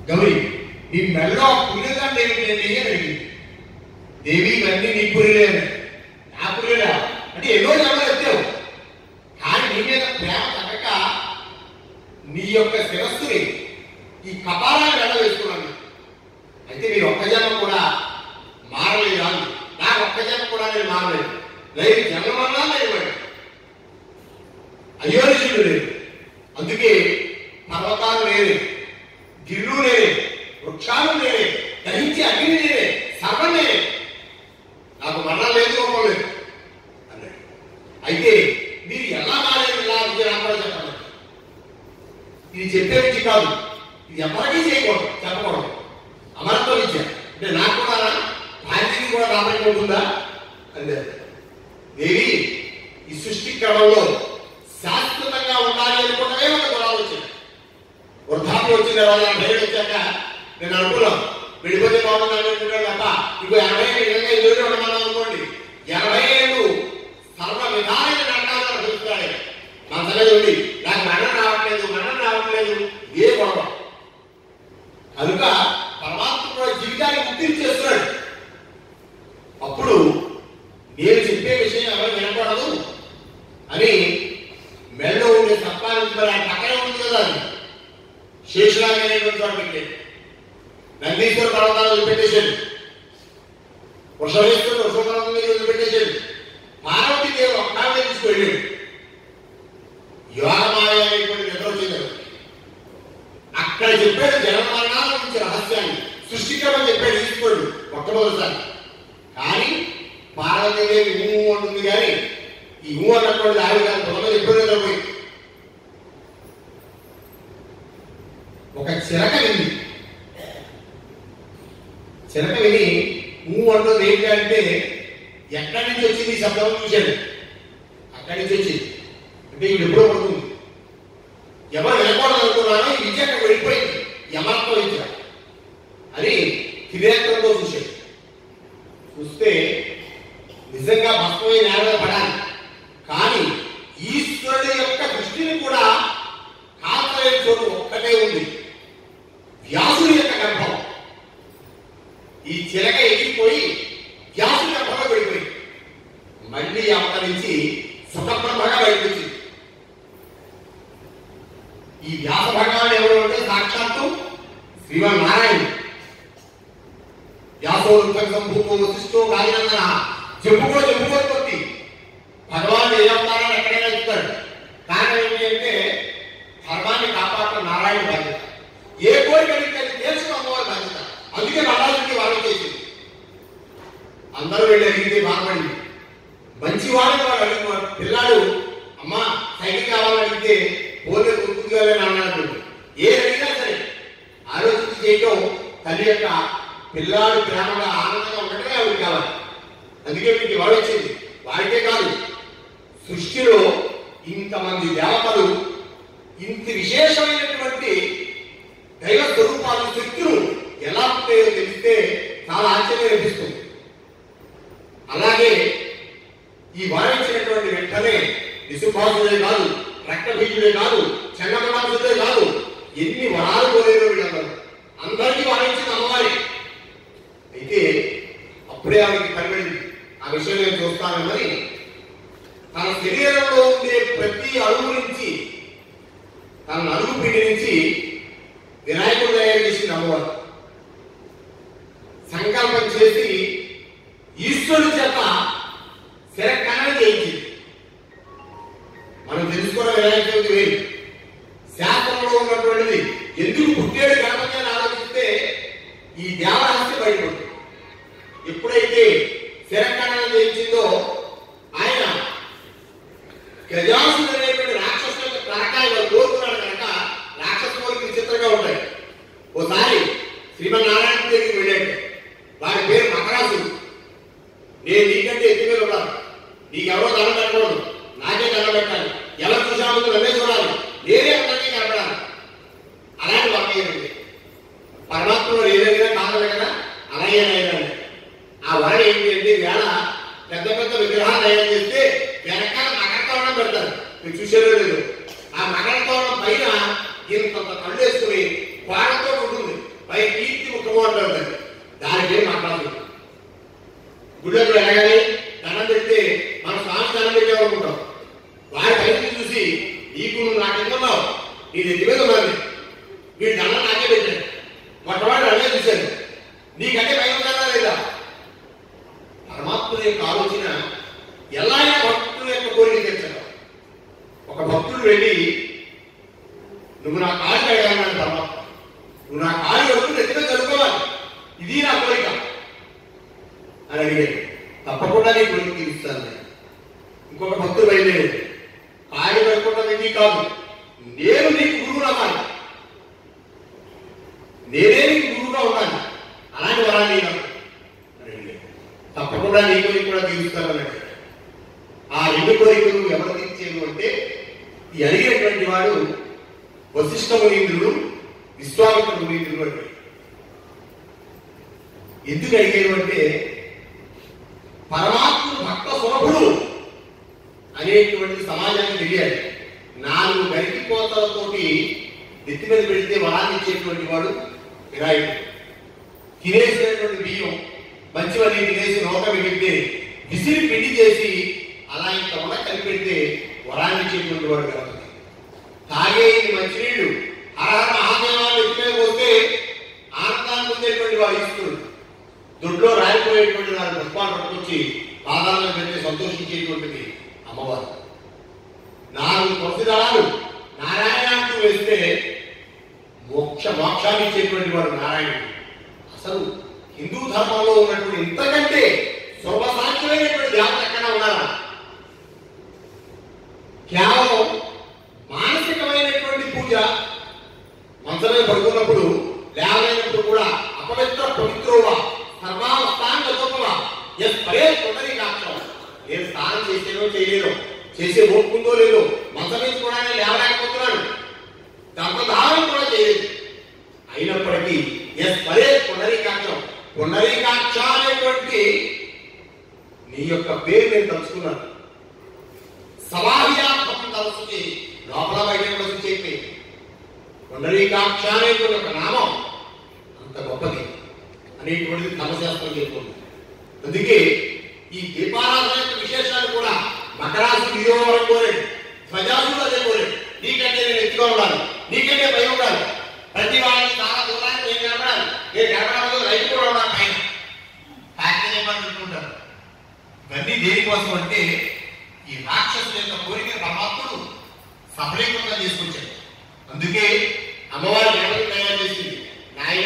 గౌరీ నీ మెడలో పులిదండ ఏమిటి అని అడిగింది దేవి ఇవన్నీ నీ పురిలే అని. నా పురిలా అంటే ఎన్నో జన్మలు ఎత్తావు కానీ నీ మీద ప్రేమ తగ్గక నీ యొక్క శిరస్సుని ఈ కపాలాన్ని వెళ్ళ వేసుకున్నాను అయితే మీరు ఒక్క జన్మ కూడా మారలేదు కాదు నాకు ఒక్క జన్మ కూడా నేను మారలేదు లేదు జన్మమన్నా లేదు అయోనిషుడు లేదు అందుకే పర్వతాలు లేని గిల్లు లేని వృక్షాలు లేని దహించి అగ్ని లేని సర్వం లేని నాకు మరణం లేదు కోపం లేదు అన్నాడు అయితే మీరు ఎలా మారేది ఇలా విజయరామరావు చెప్పండి ఇది చెప్పే విద్య కాదు ఇది ఎవరికీ చేయకూడదు చెప్పకూడదు అమరత్వ విద్య అంటే నాకు కూడా భార్యకి కూడా రాబట్టి ఉంటుందా అంతే దేవి ఈ సృష్టి క్రమంలో శాశ్వతంగా ఉండాలి అనుకుంటమే ఒక గుణాలు వచ్చాయి వృద్ధాప్యం వచ్చిన తర్వాత భయం వచ్చాక నేను అనుకున్నాం విడిపోతే బాగుంది అనుకుంటున్నాను తప్ప ఇంకో ఎనభై ఏళ్ళగా ఎదురు ఉండమన్నాం అనుకోండి ఎనభై ఏళ్ళు సర్వ విధాలైన నరకాలను చూస్తున్నాడు మంచమే ఉండి నాకు మరణం రావట్లేదు మరణం రావట్లేదు ఏ గొడవ కనుక పరమాత్మ కూడా జీవితాన్ని ముక్తి చేస్తున్నాడు అప్పుడు నేను చెప్పే విషయం ఎవరు వినపడదు అని మెల్లో ఉండే సత్వానికి మరి ఆ పక్కనే ఉంది కదా అది శేషురాగా అనేటువంటి చోట పెట్టాడు నందీశ్వర పర్వతాలు వదిలిపెట్టేశాడు వృషభేశ్వరుడు వృషభపర్వతం మీద వదిలిపెట్టేశాడు పార్వతీ దేవి ఒక్కడే తీసుకువెళ్ళాడు యోగమాయ అనేటువంటి నిద్ర వచ్చింది ఆవిడకి. అక్కడ చెప్పాడు జన్మ మరణాల గురించి రహస్యాన్ని సృష్టికరమని చెప్పాడు ఈశ్వరుడు మొట్టమొదటిసారి కానీ పార్వతీదేవి ఊ అంటుంది కానీ ఈ ఊ అన్నటువంటి ఆవిడ గారు పొలం ఎప్పుడైనా పోయి ఒక చిలక వింది చిలక విని ఊ అంటుంది ఏంటి అంటే ఎక్కడి నుంచి వచ్చింది ఈ శబ్దం చూశాడు అక్కడి నుంచి వచ్చింది అంటే ఇది ఎప్పుడో పడుతుంది ఎవరు వినకూడదు అనుకున్నారో ఈ విద్య అక్కడ వెళ్ళిపోయింది యమత్వ విద్య అని త్రినేత్రంలో చూశాడు చూస్తే నిజంగా భస్మమే నేల పడాలి కానీ ఈశ్వరుడి యొక్క దృష్టిని కూడా కాల్చలేని చోటు ఒక్కటే ఉంది వ్యాసుడి యొక్క గర్భం ఈ చిలక ఎగిరిపోయి వ్యాసుడి గర్భంలో పడిపోయింది మళ్ళీ అవతరించి సుఖబ్రహ్మగా బయటకు వచ్చింది ఈ వ్యాస భగవాన్ ఎవరు అంటే సాక్షాత్తు శ్రీమన్నారాయణ వ్యాసోత్పత్తి సంభూతో వశిష్ఠో గాలినందన చెప్పుకో చెప్పుకోకపోతే భగవాన్ ఏ అవతారాన్ని ఎక్కడైనా చెప్తాడు కారణం ఏంటి అంటే ధర్మాన్ని కాపాడటం నారాయణ బాధ్యత ఏ కోరిక అడిగితే అది తెలుసుకున్న అమ్మవారి బాధ్యత అందుకే నడాలకి వాళ్ళు చేసింది అందరూ వెళ్ళి అడిగితే బాధపడింది మంచి వాళ్ళని వాడు అడిగినాడు పిల్లాడు అమ్మా సైకిల్ కావాలని అడిగితే పోలే గుర్తుగా అన్నాడు ఏ అడిగినా సరే ఆలోచించి చేయటం తల్లి యొక్క పిల్లాడు ప్రేమగా ఆనందంగా ఉండటమే ఆవిడ కావాలి అందుకే మీకు వాడు వచ్చింది వాడికే కాదు సృష్టిలో ఇంతమంది దేవతలు ఇంత విశేషమైనటువంటి దైవ స్వరూపాలు శక్తులు ఎలా ఉంటాయో తెలిస్తే చాలా ఆశ్చర్యం అనిపిస్తుంది అలాగే ఈ వారించినటువంటి వెంటనే విసుభాసుడే కాదు రక్తబీజుడే కాదు చంద్రమనాథుడే కాదు ఎన్ని వరాలు కోరేరో వీళ్ళందరూ అందరికీ వారించిన అమ్మవారి అయితే అప్పుడే ఆమెకి కనబడింది ఆ విషయం నేను చూస్తానని తన శరీరంలో ఉండే ప్రతి అడుగు నుంచి తన నలుగు పిండి నుంచి వినాయకుడు తయారు చేసింది అమ్మవారు సంకల్పం చేసి ఈశ్వరుడి చేత శిరకణం చేయించింది మనం తెలుసుకున్న వినాయక చవితి వేరు శాస్త్రంలో ఉన్నటువంటిది ఎందుకు పుట్టాడు గణపతి అని ఆలోచిస్తే ఈ దేవరహస్య బయటపడుతుంది ఎప్పుడైతే శిరకణం చేయించిందో ఆయన గజాసుడు అనేటువంటి రాక్షసుల యొక్క తలకాయ వాడు కోరుకున్నాడు కనుక రాక్షస కోరిక విచిత్రంగా ఉంటాయి ఓసారి శ్రీమన్నారాయణ దగ్గరికి వెళ్ళాడు వాడి పేరు మకరాసుడు నేను నీకంటే ఎత్తి మీద ఉన్నాను నీకెవరో దండం పెట్టకూడదు నాకే దండం పెట్టాలి ఎలా చూసామో నన్నే చూడాలి నేనే అందరికీ కనపడాలి అలాంటి వాక్యండి పరమాత్మలో ఏదైనా కావాలి కదా అలాగే అయ్యాడు ఆ వరణ ఏంటి అంటే వేళ పెద్ద పెద్ద విగ్రహాలు తయారు చేస్తే వెనకాల మకర తోరణం పెడతారు మీరు చూసేదో లేదు ఆ మకర తోరణం పైన ఇంతంత కళ్ళు వేసుకుని వాడతో ఉంటుంది పై కీర్తి ముఖము అంటారు దాన్ని. దానికి ఏం మాట్లాడదు గుళ్ళకు వెళ్ళగానే దండం పెడితే మన స్వామి దండం పెట్టామనుకుంటాం వారి పైకి చూసి నీకు నువ్వు నాకెందుకున్నావు నీ నెత్తి మీద ఉన్నది వీడి దండం నాకే పెట్టాడు మొట్టమొదటి అదే చూశాను నీకంటే పైన ఉన్నాడా లేదా పరమాత్ముని యొక్క ఆలోచన ఎలాగైనా భక్తుల యొక్క కోరిక తీర్చడం ఒక భక్తుడు వెళ్ళి నువ్వు నా కాలు కడగాలన్నాడు పరమాత్మ నువ్వు నా కాలు కడుగు నెత్తిన చదువుకోవాలి ఇది నా కోరిక అని అడిగాడు తప్పకుండా నీ కోరిక తీరుస్తాను నేను. ఇంకొక భక్తుడు బయలుదేరాడు కాలు కడుక్కోవడం ఇది కాదు నేను నీకు గురువు అవ్వాలి నేనే నీకు గురువుగా ఉన్నాను అలాంటి వరాన్ని నేను అని అడిగాడు. తప్పకుండా నీ కోరిక కూడా తీరుస్తాను అన్నాడు ఆ రెండు కోరికలు ఎవరు తీర్చేది అంటే ఈ అడిగినటువంటి వాడు వశిష్ఠ మునీంద్రుడు విశ్వామిత్ర మునీంద్రుడు అంటే ఎందుకు అడిగేది అంటే పరమాత్ముడు భక్త సులభుడు అనేటువంటి సమాజానికి తెలియాలి నాలుగు గరికి కోతలతోటి నెత్తి మీద పెడితే వరాన్ని ఇచ్చేటువంటి వాడు వినాయకుడు తినేసినటువంటి బియ్యం మంచివన్నీ తినేసి నోట మిగిలితే విసిరి పిండి చేసి అలా ఇంత ఉన్న కలిపి పెడితే వరాన్ని ఇచ్చేటువంటి వాడు గణపతి తాగే ఈ మంచినీళ్ళు హరహర మహాదేవాన్ని ఎత్తి మీద పోతే ఆనందాన్ని పొందేటువంటి వాడు ఈశ్వరుడు దొడ్లో రాలిపోయేటువంటి వారి పుష్పాలు పట్టుకొచ్చి పాదాలను పెట్టి సంతోషించేటువంటిది అమ్మవారు నాలుగు తులసి దళాలు నారాయణ అంటూ వేస్తే మోక్ష మోక్షాన్ని ఇచ్చేటువంటి వాడు నారాయణుడు అసలు హిందూ ధర్మంలో ఉన్నటువంటి ఇంతకంటే సర్వసాధ్యమైనటువంటి దేవత ఎక్కడ ఉన్నారా కేవలం మానసికమైనటువంటి పూజ మంచమే పడుకున్నప్పుడు లేవలేనప్పుడు కూడా అపవిత్ర పవిత్రోవా సర్వావస్థాంగ గొప్పవా ఎస్ పరే కొండని కాచం నేను స్నానం చేసేనో చేయలేను చేసే ఓపుకుందో లేదో మంచం మీద కూడా నేను లేవలేకపోతున్నాను గర్భధారం కూడా చేయలేదు అయినప్పటికీ ఎస్ పరే పునరీకాక్షం పునరీకాక్ష అనేటువంటి నీ యొక్క పేరు నేను తలుచుకున్నాను సవాహియాత్మకం తలసుకి లోపల బయట కూడా చెప్పి పునరీకాక్ష అనేటువంటి ఒక నామం అంత గొప్పది అనేటువంటిది తమశాస్త్రం చెప్తుంది అందుకే ఈ దీపారాధన యొక్క విశేషాలు కూడా మకరాసు వియోవరం కోరాడు ధ్వజాసుడు అదే కోరాడు నీకంటే నేను ఎత్తుగా ఉండాలి నీకంటే భయం ఉండాలి ప్రతి వాళ్ళని చాలా దూరాన్ని నేను కనపడాలి నేను కనపడదు రైతు కూడా ఉండాలి పైన ఫ్యాక్టరీ అనుకుంటారు ఇవన్నీ దేనికోసం అంటే ఈ రాక్షసుల యొక్క కోరిక పరమాత్ముడు సఫలీకృతం చేసుకొచ్చాడు అందుకే అమ్మవారి గణపతి తయారు చేసింది నాయన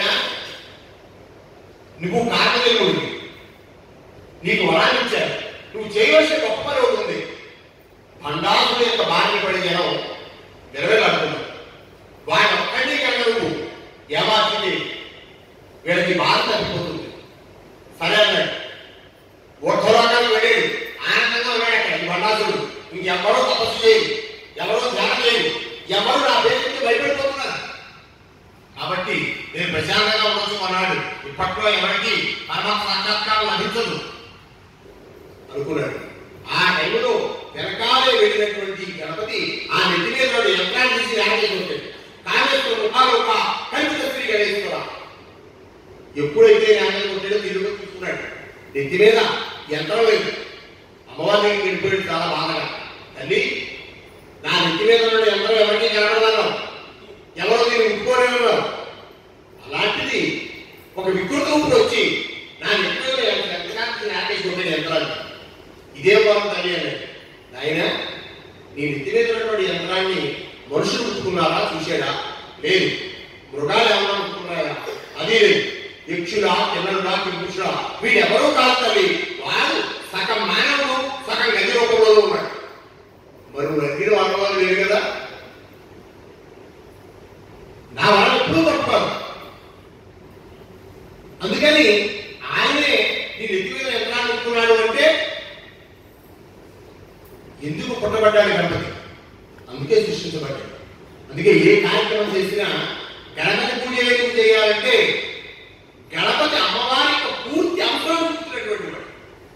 నువ్వు కార్యదేవుడివి నీకు వరాన్ని ఇచ్చారు నువ్వు చేయవలసిన గొప్ప పని ఒకటి ఉంది భండాసుల యొక్క బారిన పడి జనం నిలవేలాడుతున్నారు వాడి ఒక్కడిని కనుక నువ్వు ఏమార్చింది వీళ్ళకి బాధ తప్పిపోతుంది సరే అన్నాడు ఊర్ధ్వలోకానికి వెళ్ళాడు ఆనందంగా ఉన్నాడు అక్కడ ఈ భండాసుడు ఇంకెవరో తపస్సు చేయదు ఎవరో ధ్యానం చేయదు ఎవరు నా పేరు భయపడిపోతున్నారు కాబట్టి నేను ప్రశాంతంగా ఉండొచ్చు అన్నాడు ఇప్పట్లో ఎవరికి పరమాత్మ సాక్షాత్కారం లభించదు అనుకున్నాడు ఆ టైంలో వెనకాలే వెళ్ళినటువంటి గణపతి ఆ నెత్తి మీద రెండు యంత్రాన్ని తీసి రాజేసుకుంటాడు కాళేశ్వరం ముఖాలు ఒక కల్పిత స్త్రీ గణేశ్వర ఎప్పుడైతే న్యాయం కొట్టాడో తిరుగు చూసుకున్నాడు నెత్తి మీద యంత్రం లేదు అమ్మవారి దగ్గరికి వెళ్ళిపోయాడు చాలా బాధగా తల్లి నా నెత్తి మీద ఉన్న యంత్రం ఎవరికి కనబడదన్నావు ఎవరో నేను ఉప్పుకోలేమన్నావు అలాంటిది ఒక వికృత ఊపిరి వచ్చి నా నెత్తి మీద యంత్రానికి నాటేసి కొట్టాడు యంత్రాన్ని ఇదే వరం తల్లి అన్నాడు నాయన నీ నెత్తి మీద ఉన్నటువంటి యంత్రాన్ని మనుషులు ముట్టుకున్నారా చూశాడా లేదు మృగాలు ఏమన్నా ముట్టుకున్నారా అది లేదు యక్షుడా కిన్నరుడా కింపుషుడా వీడెవరూ కాదు తల్లి వాడు సగం మానవుడు సగం గది రూపంలో ఉన్నాడు మరి నగ్గిన వాడవాళ్ళు లేరు కదా నా వాళ్ళు ఎప్పుడూ తప్పుతారు అందుకని ఆయనే నీ నెత్తి మీద యంత్రాన్ని ముట్టుకున్నాడు అంటే ఎందుకు పుట్టబడ్డాడు గణపతి అందుకే సృష్టించబడ్డాడు అందుకే ఏ కార్యక్రమం చేసినా గణపతి పూజ ఎందుకు చేయాలంటే గణపతి అమ్మవారి యొక్క పూర్తి అవసరం చూపుతున్నటువంటి వాడు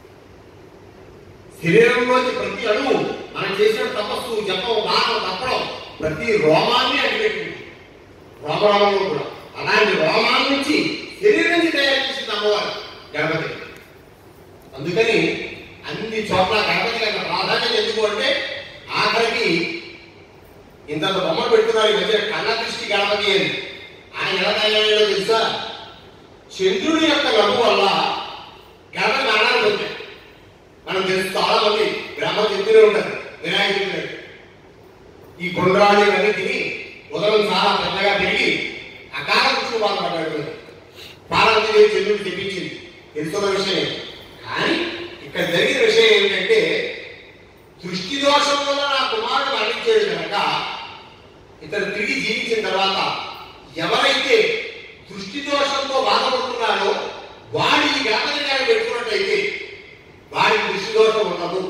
శరీరంలోని ప్రతి అణువు మనం చేసిన తపస్సు జపం దానం తప్పడం ప్రతి రోమాన్ని అడిగేటువంటి రోమరామంలో కూడా అలాంటి రోమాల నుంచి శరీరం నుంచి తయారు చేసింది అమ్మవారు గణపతి అందుకని అన్ని చోట్ల గణపతికి అంత ప్రాధాన్యత ఎందుకు అంటే ఆఖరికి ఇంత బొమ్మలు పెడుతున్నారు ఈ మధ్య కళ్ళ దృష్టి గణపతి అని ఆయన ఎలా తయారయ్యాడో తెలుసా చంద్రుడి యొక్క నవ్వు వల్ల గణపతి నాణాలు వచ్చాయి మనం తెలుసు చాలా మంది గ్రామం చెప్తూనే ఉంటారు వినాయకుడు ఈ కొండరాళ్ళు ఇవన్నీ తిని ఉదయం చాలా పెద్దగా పెరిగి అకాల దృష్టి బాధపడ్డాడు పార్వతీదేవి చంద్రుడు తెప్పించింది తెలుసున్న విషయం కానీ ఇక్కడ జరిగిన విషయం ఏంటంటే దృష్టి దోషం వల్ల నా కుమారుడు మరణించాడు కనుక ఇతను తిరిగి జీవించిన తర్వాత ఎవరైతే దృష్టి దోషంతో బాధపడుతున్నారో వాడి ఈ గణపతి గారు పెట్టుకున్నట్టయితే వాడికి దృష్టి దోషం ఉండదు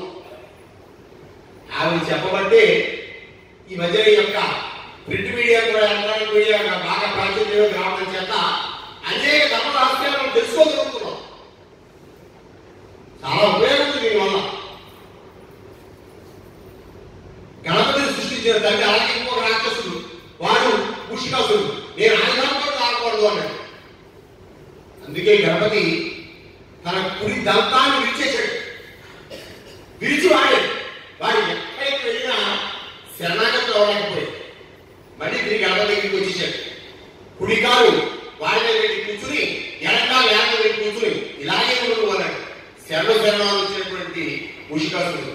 ఆవిడ చెప్పబట్టే ఈ మధ్య ఈ యొక్క ప్రింట్ మీడియా కూడా ఎలక్ట్రానిక్ మీడియా బాగా ప్రాచుర్యం రావడం చేత అనేక ధర్మ రహస్యాలను తెలుసుకోగలుగుతున్నాం చాలా ఉపయోగం ఉంది దీనివల్ల గణపతిని సృష్టించిన తండ్రి అలాగే ఇంకొక రాక్షసుడు వాడు పుష్కాసుడు నేను ఆయుధాలతో రాకూడదు అన్నాడు అందుకే గణపతి తన కుడి దంతాన్ని విరిచేశాడు విరిచి వాడాడు వాడు ఎక్కడికి వెళ్ళినా శరణాగతి అవ్వలేకపోయాడు మళ్ళీ తిరిగి గణపతి దగ్గరికి వచ్చేసాడు కుడికాలు వాడి మీద పెట్టి కూర్చుని ఎడకాలు ఏడ పెట్టి కూర్చుని ఇలాగే ఉండు అన్నాడు శరణ శరణాలు వచ్చినటువంటి ముషికాసుడు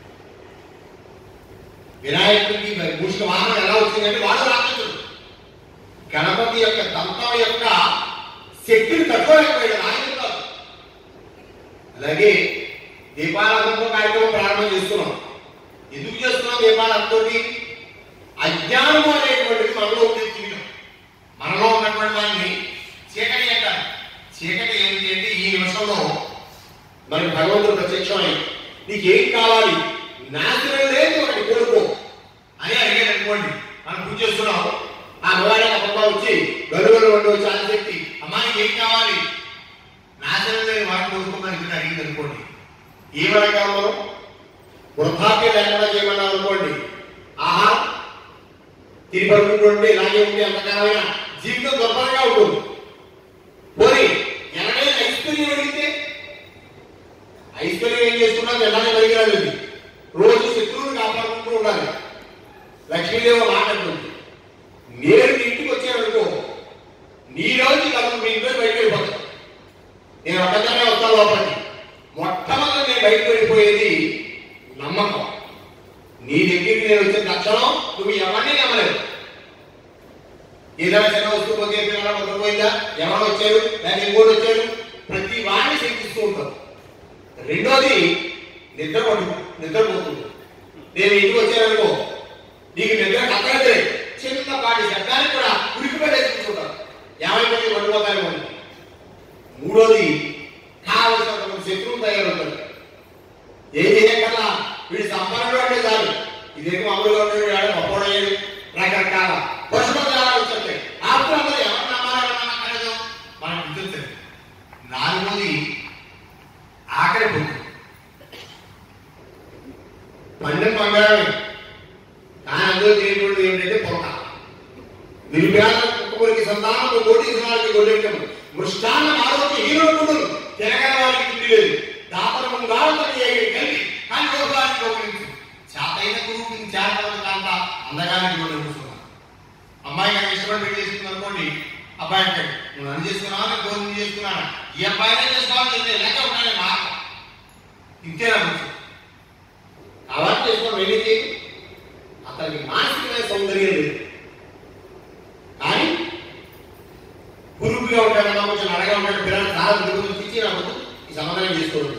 వినాయకుడికి మరి ముషిక వాహనం ఎలా వచ్చిందంటే వాడు రాక్షసుడు గణపతి యొక్క దంతం యొక్క శక్తిని తట్టుకోలేకపోయాడు ఆయన కాదు అలాగే దీపారాధనతో కార్యక్రమం ప్రారంభం చేస్తున్నాం ఎందుకు చేస్తున్నాం దీపారాధనతో అజ్ఞానము అనేటువంటిది మనలో ఉండే జీవితం మనలో ఉన్నటువంటి వారిని చీకటి అంటారు చీకటి ఏంటి అంటే ఈ నిమిషంలో మనకి భగవంతుడు ప్రత్యక్షమై నీకు ఏం కావాలి నాశనం లేదు ఒకటి కోరుకో అని అడిగాడు అనుకోండి మనం పూజ చేస్తున్నాం ఆ అమ్మవారి అమ్మ వచ్చి గరువులు వండి వచ్చి అని చెప్పి అమ్మాయికి ఏం కావాలి నాశనం లేని వాటి కోరుకోమని అడిగింది అనుకోండి ఏమనగా మనం వృద్ధాప్యం లేకుండా చేయమన్నాం అనుకోండి ఆహా తిరిగి పడుకుంటుంటే ఇలాగే ఉంటే అంతకాలమైన జీవితం దుర్భరంగా ఉంటుంది పోనీ ఎనడైనా ఐశ్వర్యం అడిగితే ఐశ్వర్యం ఏం చేస్తున్నా వెళ్ళాలి పరిగరాదు రోజు శత్రువుని కాపాడుకుంటూ ఉండాలి లక్ష్మీదేవి మాట్లాడుతుంది నేను నీ ఇంటికి వచ్చాననుకో నీ రోజు కాదు మీ ఇంట్లో బయటకు వెళ్ళిపోతాను నేను ఒక్కదానే వస్తాను లోపలికి మొట్టమొదటి నేను బయటకు వెళ్ళిపోయేది నమ్మకం నీ దగ్గరికి నేను వచ్చిన తక్షణం నువ్వు ఎవరిని నమ్మలేదు ఏదైనా చిన్న వస్తువు పోతే పిల్లల పోయిందా ఎవరు వచ్చారు లేదా ఇంకోటి వచ్చారు ప్రతి వాడిని శంకిస్తూ ఉంటారు రెండోది నిద్ర పడు నిద్రపోతుంది నేను ఇంటికి వచ్చాననుకో నీకు నిద్ర కట్టలేదు చిన్నపాటి శబ్దానికి కూడా ఉరికి పడేసుకుంటారు ఏమైపోయింది పడిపోతారు అని మూడోది కావలసిన కొంత శత్రువు తయారవుతారు ఏం చేయకల్లా వీడి సంపన్నుడు అంటే చాలు ఇదేమో మామూలుగా ఉండేది వాడు గొప్పవాడయ్యాడు రకరకాల పశుపతాలు వచ్చాయి అప్పుడు అందరూ ఎవరు నమ్మాలని నమ్మకలేదు మనకు గుర్తుంది నాలుగోది ఆఖరి పొందు పందెం బంగారమే కానీ అందులో చేయకూడదు ఏంటంటే పొంద నిరుపేద కుక్కపురికి సంతానము కోటీశ్వరానికి గొడ్డెక్కము మృష్టాన్న ఆరోగ్య హీరోడు తిరగని వారికి తిండి లేదు దాతరము గావతని ఏగి కలిగి కానీ లోకానికి గౌరవించు చేతైన గురువుకి చేతన కాంత అందగానికి గౌరవిస్తున్నా అమ్మాయి నాకు ఇష్టపడి పెళ్లి చేసుకుంది అనుకోండి అబ్బాయి అంటాడు నువ్వు నన్ను చేసుకున్నావా నేను గౌరవం చేసుకున్నాను ఈ అబ్బాయినే చేసుకోవాలి నేను లేక ఉన్నాను మాట ఇంతేనా కొంచెం కాబట్టి చేసుకోవడం వెళ్ళింది అతనికి మానసికమైన సౌందర్యం లేదు కానీ పురుగుగా ఉంటాడు కదా కొంచెం నడగా ఉంటాడు పిల్లలు చాలా దిగులు తెచ్చి నాకు ఈ సమాధానం చేసుకోవద్దు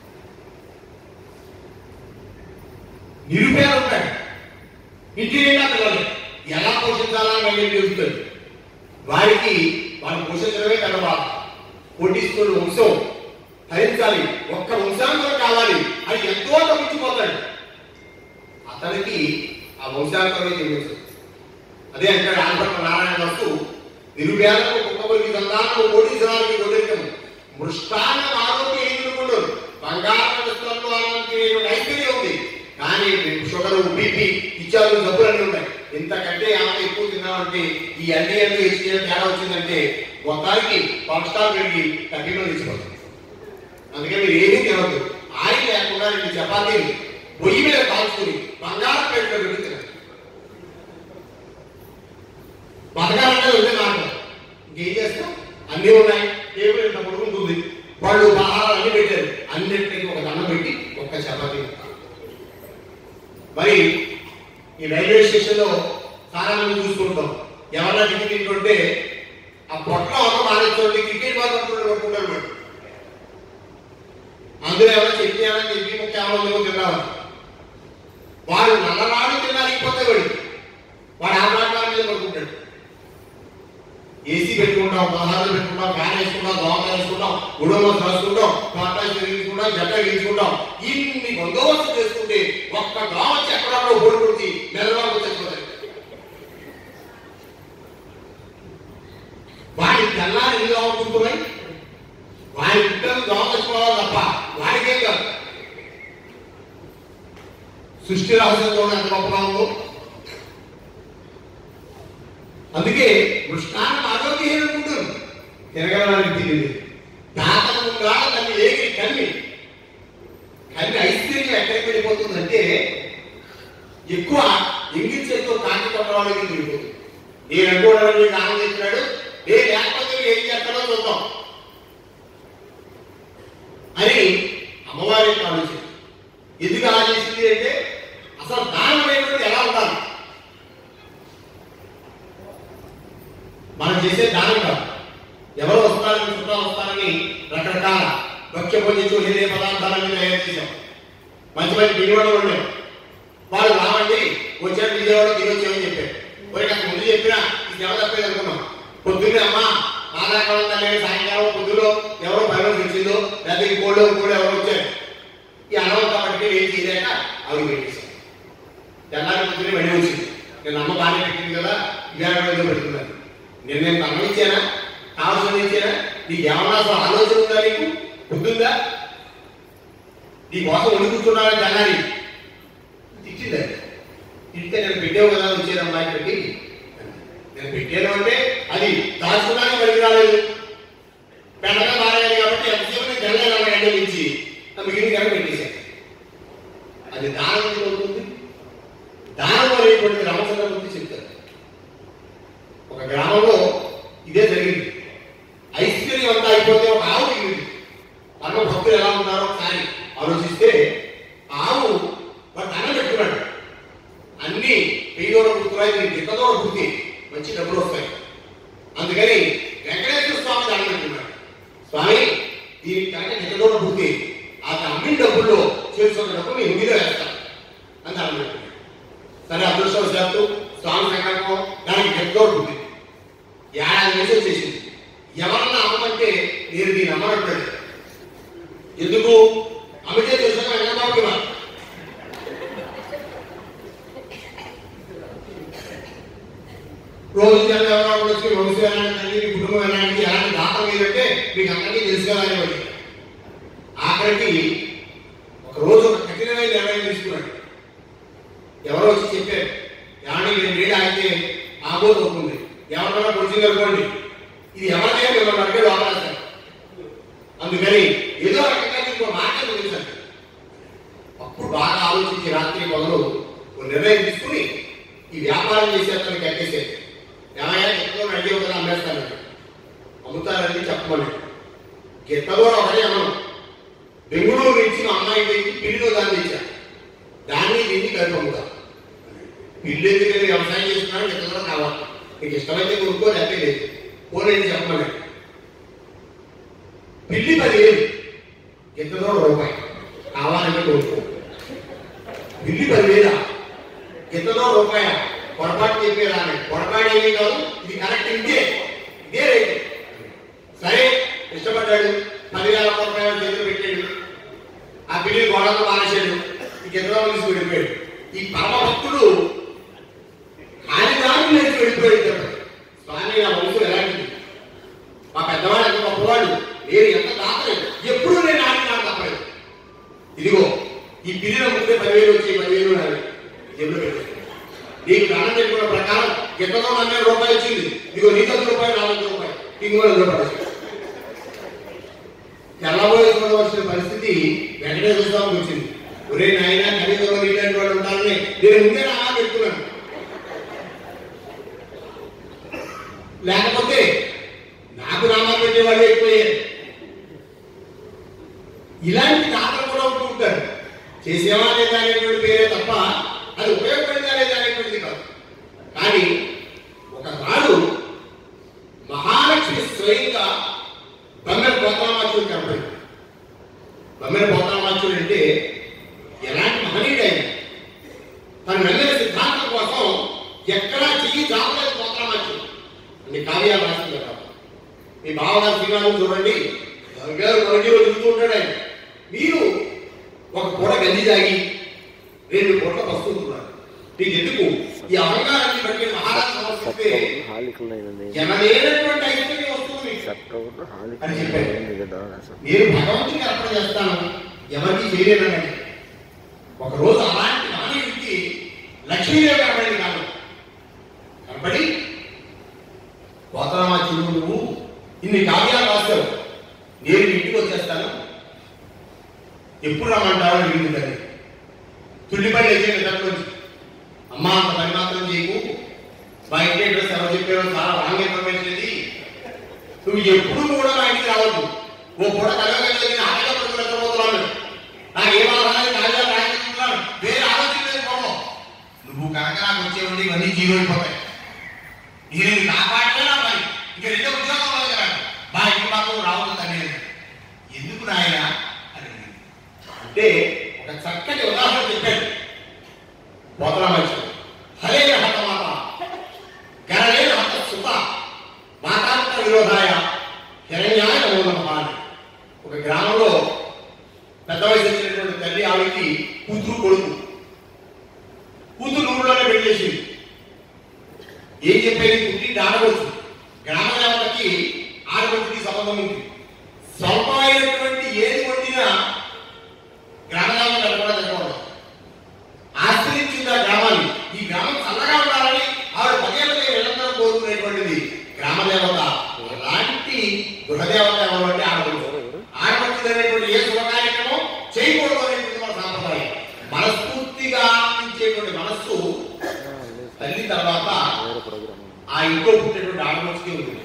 నిరుపేద ఉంటాడు ఇంటి నిండా పిల్లలు ఎలా పోషించాలని మళ్ళీ తెలుస్తుంది వారికి వాళ్ళు పోషించడమే పెద్ద బాధ కోటీశ్వరుడు వంశం హరించాలి ఒక్క వంశాంతరం కావాలి అది ఎంతో తప్పించిపోతాడు అతనికి ఆ వంశాంతరమే తెలియదు అదే అంటాడు ఆంధ్ర నారాయణ వస్తు నిరుపేదకు కుక్కబలికి సంతానము కోటీశ్వరానికి గొడెక్కము మృష్టాన్న ఆరోగ్య ఎదుర్కొంటారు బంగారం వస్తువుల్లో అలాంటి ఐశ్వర్యం ఉంది కానీ షుగర్ బీపీ ఇత్యాదులు జబ్బులన్నీ ఉన్నాయి ఇంతకంటే ఏమైనా ఎక్కువ తిన్నామంటే ఈ అన్ని అన్ని హెచ్డిఎల్ తేడా వచ్చిందంటే మొత్తానికి కొలెస్ట్రాల్ పెరిగి తగ్గిన తీసుకోవాలి అందుకే మీరు ఏమీ తినవద్దు ఆయిల్ లేకుండా రెండు చపాతీలు పొయ్యి మీద కాల్చుకుని బంగారు ప్లేట్లో పెట్టి తినండి బతకాలంటే ఉండే నాకు ఇంకేం చేస్తాం అన్నీ ఉన్నాయి టేబుల్ ఇంత పడుకుంటుంది వాళ్ళు ఆహారాలు అన్ని పెట్టారు అన్నింటికి ఒక దండం పెట్టి ఒక్క చపాతీ తింటాం. మరి ఈ రైల్వే స్టేషన్ లో చాలా మంది చూస్తుంటాం ఎవరన్నా టికెట్ తింటుంటే ఆ పొట్ల ఒక మానేస్తుంది క్రికెట్ బాల్ పట్టుకుంటూ పట్టుకుంటారు మరి అందులో ఎవరైనా చెప్పి ఏమైనా చెప్పి ముఖ్య ఎవరో తిన్నామని వాడు నల్లనాడు తిన్నా లేకపోతే వాడు వాడు ఆ మాట మీద పడుకుంటాడు ఏసీ పెట్టుకుంటాం పదహారులు పెట్టుకుంటాం ఫ్యాన్ వేసుకుంటాం దోమలు వేసుకుంటాం గుడంలో రాసుకుంటాం పాటాలు గెలుచుకుంటాం జట్ట గెలుచుకుంటాం ఇన్ని బందోబస్తు చేసుకుంటే ఒక్క దోమ వచ్చి ఎక్కడో ఓడి కొట్టి నెలవాళ్ళు చచ్చిపోతాయి వాడి తెల్లారి ఇల్లు అవుతుంటున్నాయి వాడి బిడ్డలు దోమ చచ్చిపోవాలి తప్ప వాడికేం కాదు సృష్టి రహస్యంలో ఎంత గొప్పగా ఉందో అందుకే కృష్ణాన్ని ఆరోగ్యహీనుకుంటారు తిరగడానికి తెలియదు దాతముగా తల్లి ఏగి కన్ని కన్ని ఐశ్వర్యం ఎక్కడికి వెళ్ళిపోతుందంటే ఎక్కువ ఇంగిల్ చేతితో కాంతి కొట్టడానికి వెళ్ళిపోతుంది నేను అనుకోవడం మీకు ఆనందించినాడు నేను లేకపోతే మీరు ఏం చేస్తాడో చూద్దాం అని అమ్మవారి యొక్క ఆలోచన ఎందుకు అలా చేసింది అంటే అసలు దానం అనేటువంటి ఎలా ఉండాలి మనం చేసే దానం కాదు ఎవరు వస్తారని చుట్టాలు వస్తారని రకరకాల భక్ష్య పొందించు హృదయ పదార్థాలన్నీ తయారు చేశాం మంచి మంచి పిండివంటలు ఉండాం వాళ్ళు రావండి వచ్చాడు విజయవాడ దిగొచ్చామని చెప్పారు పోయి నాకు ముందు చెప్పినా ఇది ఎవరు తప్పేది అనుకున్నాం పొద్దున్నే అమ్మా ఆదాయకాలం తల్లి సాయంకాలం పొద్దులో ఎవరో పైన వచ్చిందో లేదా ఈ కోళ్ళు కూడా ఎవరు వచ్చారు ఈ అన్నం కాబట్టి ఏం చేయలేక అవి పెట్టేశాం తెల్లారి పొద్దున్నే వెళ్ళి వచ్చింది నేను అమ్మ బాగానే పెట్టింది కదా ఇదే పెడుతున్నాను నేను నేను అన్నం ఇచ్చానా కావాల్సింది ఇచ్చానా నీకు ఏమన్నా అసలు ఆలోచన ఉందా నీకు ఉంటుందా నీ కోసం ఉండి కూర్చున్నానని తెల్లారి తిట్టిందండి తిట్టితే నేను పెట్టావు కదా వచ్చేదమ్మా ఇక్కడికి నేను పెట్టాను అంటే అది దాచుకున్నాక పనికి రాలేదు పెద్దగా మారాలి కాబట్టి ఎంతసేపు నేను తెల్లగా ఎండ నుంచి మిగిలిన కనుక పెట్టేశాను అది దానం ఎందుకు అవుతుంది దానం అనేటువంటి రామచంద్రమూర్తి చెప్తారు ఒక గ్రామంలో ఇదే జరిగింది ఐశ్వర్యం అంతా అయిపోతే ఒక ఆవు మిగిలింది పరమ భక్తులు ఎలా ఉన్నారో ఒకసారి ఆలోచిస్తే ఆవు వాడు అన్నం పెట్టుకున్నాడు అన్ని పెయ్యోడ పుడుతున్నాయి దీనికి గిట్టదోడ పుట్టి మంచి డబ్బులు వస్తాయి అందుకని వెంకటేశ్వర స్వామి దండం పెట్టుకున్నాడు స్వామి దీనికి కనుక గిట్టదోడ పుట్టి ఆ అమ్మిన డబ్బుల్లో చేసుకున్న డబ్బు మీ హుండీలో వేస్తాను అని దండం పెట్టుకున్నాడు సరే అదృష్టవశాత్తు స్వామి సంకల్పం దానికి గిట్టదోడ పుట్టి ఏడాది వేసి వచ్చేసింది ఎవరన్నా అమ్మమంటే నేను దీన్ని అమ్మనట్లేదు ఎందుకు అమితే చూసాక వెంకటబాబుకి ఇవ్వాలి రోజు జనం ఎవరో వచ్చి వంశీ ఎలాంటి మీ కుటుంబం ఎలాంటి ఎలాంటి దాతం ఏదంటే మీకు అందరికీ తెలుసు కదా అనేవాడు ఆఖరికి ఒక రోజు ఒక కఠినమైన నిర్ణయం తీసుకున్నాడు ఎవరో వచ్చి చెప్పారు ఏమంటే నేను నీడ ఆగితే ఆగోదు అవుతుంది ఎవరికైనా పొడిచింది అనుకోండి ఇది ఎవరిదే మిమ్మల్ని అడిగే లోపలేస్తారు అందుకని ఏదో రకంగా ఇంకో మాట తెలుసాను అప్పుడు బాగా ఆలోచించి రాత్రి మొదలు ఒక నిర్ణయం తీసుకుని ఈ వ్యాపారం చేసే అతను కట్టేసేది ఏమయ్యా గిత్తలో అడిగే కదా అమ్మేస్తాను అమ్ముతారని చెప్పమని గిత్తలో ఒకటే అమ్మను బెంగళూరు నుంచి మా అమ్మాయి తెచ్చి పిల్లిలో దాన్ని తెచ్చా దాన్ని దీన్ని కలిపి అమ్ముతా పిల్లి ఎందుకంటే వ్యవసాయం చేస్తున్నాడు గిత్తలో కావాలి నీకు ఇష్టమైతే కొనుక్కో లేకపోతే లేదు పోలేని చెప్పమని పిల్లి పదివేలు గిత్తలో రూపాయి కావాలంటే కొనుక్కో పిల్లి పదివేల గిత్తలో రూపాయ పొరపాటు చెప్పేదాన్ని పొరపాటు ఏమీ కాదు ఇది కరెక్ట్ ఇదే ఇదే రేటు సరే ఇష్టపడ్డాడు పదివేల రూపాయలు చేతులు పెట్టాడు ఆ పిల్లి గోడకు మానేశాడు ఈ గిత్తలో తీసి వెళ్ళిపోయాడు ఈ పరమ భక్తుడు ఆయన దాన్ని లేచి వెళ్ళిపోయాడు చెప్పండి. స్వామి నా వంశం ఎలాంటిది మా పెద్దవాడు ఎంత గొప్పవాడు నేను ఎంత దాతలేదు ఎప్పుడు నేను ఆయన నాకు తప్పలేదు ఇదిగో ఈ పిల్లల ముందే పదివేలు వచ్చి పదివేలు నావి జేబులో పెట్టేసుకో నీకు దానం పెట్టుకున్న ఇంకోటి అందులో పడేసాడు తెల్లబోయి చూడవలసిన పరిస్థితి వెంకటేశ్వర స్వామికి వచ్చింది ఒరే నాయన కనీసం ఇలాంటి వాళ్ళు ఉంటారని నేను ముందే నా పెడుతున్నాను లేకపోతే నాకు నామాలు పెట్టే వాళ్ళు ఎక్కువయ్యారు ఇలాంటి తాతలు కూడా ఉంటూ ఉంటారు చేసేవా లేదా అనేటువంటి పేరే తప్ప అది ఉపయోగపడిందా లేదా అనేటువంటిది కాదు కానీ ఒకనాడు మహాలక్ష్మి స్వయంగా బమ్మెర పోతరామాచుడు కనపడింది బమ్మెర పోతరామాచుడు అంటే ఎలాంటి మహనీయుడు ఆయన తన నమ్మిన సిద్ధాంతం కోసం ఎక్కడా చెయ్యి జాతలేదు పోతరామాచుడు అన్ని కావ్యాలు రాసింది కదా మీ బావగారు శ్రీరాము చూడండి గారు మనకి తిరుగుతూ ఉంటాడు ఆయన మీరు ఒక పూట గంజి తాగి రెండు పూట వస్తుంటున్నారు మీకు ఎందుకు ఈ అహంకారాన్ని బట్టి మహారాజు సమర్పిస్తే ఎనలేనటువంటి ఐశ్వర్యం వస్తుంది మీకు. అని చెప్పాడు నేను భగవంతుడికి అర్పణ చేస్తాను ఎవరికి చేయలేనని ఒక రోజు అలాంటి మానవుడికి లక్ష్మీదేవి కనబడింది కాదు కనబడి పోతరామా చిరువు నువ్వు ఇన్ని కావ్యాలు రాస్తావు నేను నీ ఇంటికి వచ్చేస్తాను ఎప్పుడు రమ్మంటావు అని అడిగింది తల్లి తుల్లిపల్లి లేచే నిద్రలోంచి అమ్మా అంత పని మాత్రం చేయకు మా ఇంటి అడ్రస్ ఎవరు చెప్పారో చాలా రాంగ్ ఇన్ఫర్మేషన్ ఇది నువ్వు ఎప్పుడు కూడా మా ఇంటికి రావద్దు ఓ పూట కలగలిగి ఆటగా పడుతున్నట్టు నాకు ఏం ఆధారాలు కాజా రాయించుకున్నాను వేరే ఆలోచన లేదు పోవడం నువ్వు కనుక నాకు వచ్చేవండి ఇవన్నీ జీరో అయిపోతాయి నేను కాపాడలే నా పని ఇంకా రెండో ఉద్యోగం లేదు కదా మా ఇంటి మాత్రం రావద్దు తల్లి ఎందుకు నాయన అని అడిగింది. అంటే ఒక చక్కటి ఉదాహరణ చెప్పాడు పోతరామచ్చు హరే హతమాత గరలే హత సుత మాతాంత విరోధాయ హిరణ్యాయ నమో నమః అని ఒక గ్రామంలో పెద్ద వయసు వచ్చినటువంటి తల్లి ఆవిడకి కూతురు కొడుకు కూతురు ఊళ్ళోనే పెట్టేసింది ఏం చెప్పేది పుట్టి ఆడవచ్చు గ్రామ దేవతకి ఆడవచ్చుకి సంబంధం ఉంది స్వల్పమైనటువంటి ఏది వండినా గ్రామదేవత కూడా తినకూడదు ఆశ్రయించింది ఆ గ్రామాన్ని ఈ గ్రామం చల్లగా ఉండాలని ఆవిడ పదే పదే నిరంతరం కోరుకునేటువంటిది గ్రామదేవత అలాంటి గృహదేవత ఎవరు అంటే ఆడవచ్చు ఆడవచ్చు అనేటువంటి ఏ శుభ కార్యక్రమం చేయకూడదు అనేటువంటి మన సాంప్రదాయం మనస్ఫూర్తిగా ఆనందించేటువంటి మనస్సు తల్లి తర్వాత ఆ ఇంట్లో పుట్టినటువంటి ఆడపడుచుకే ఉంటుంది